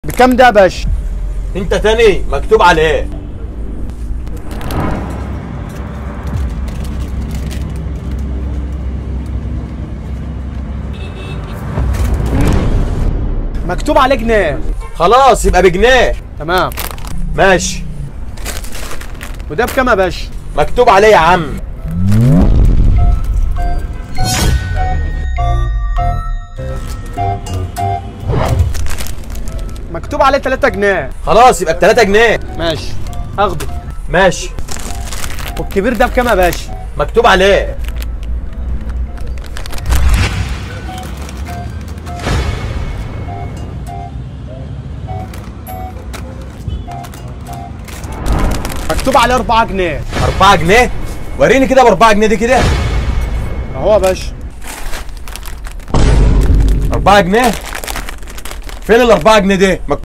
بكام ده يا باشا انت تاني مكتوب عليه مكتوب عليه جنيه خلاص يبقى بجنيه تمام ماشي وده بكام يا باشا مكتوب عليه يا عم مكتوب عليه 3 جنيه خلاص يبقى ب 3 جنيه ماشي اخده ماشي والكبير ده بكام يا باشا مكتوب عليه مكتوب عليه 4 جنيه 4 جنيه وريني كده ب 4 جنيه دي كده اهو يا باشا 4 جنيه فين ال 4 جنيه دي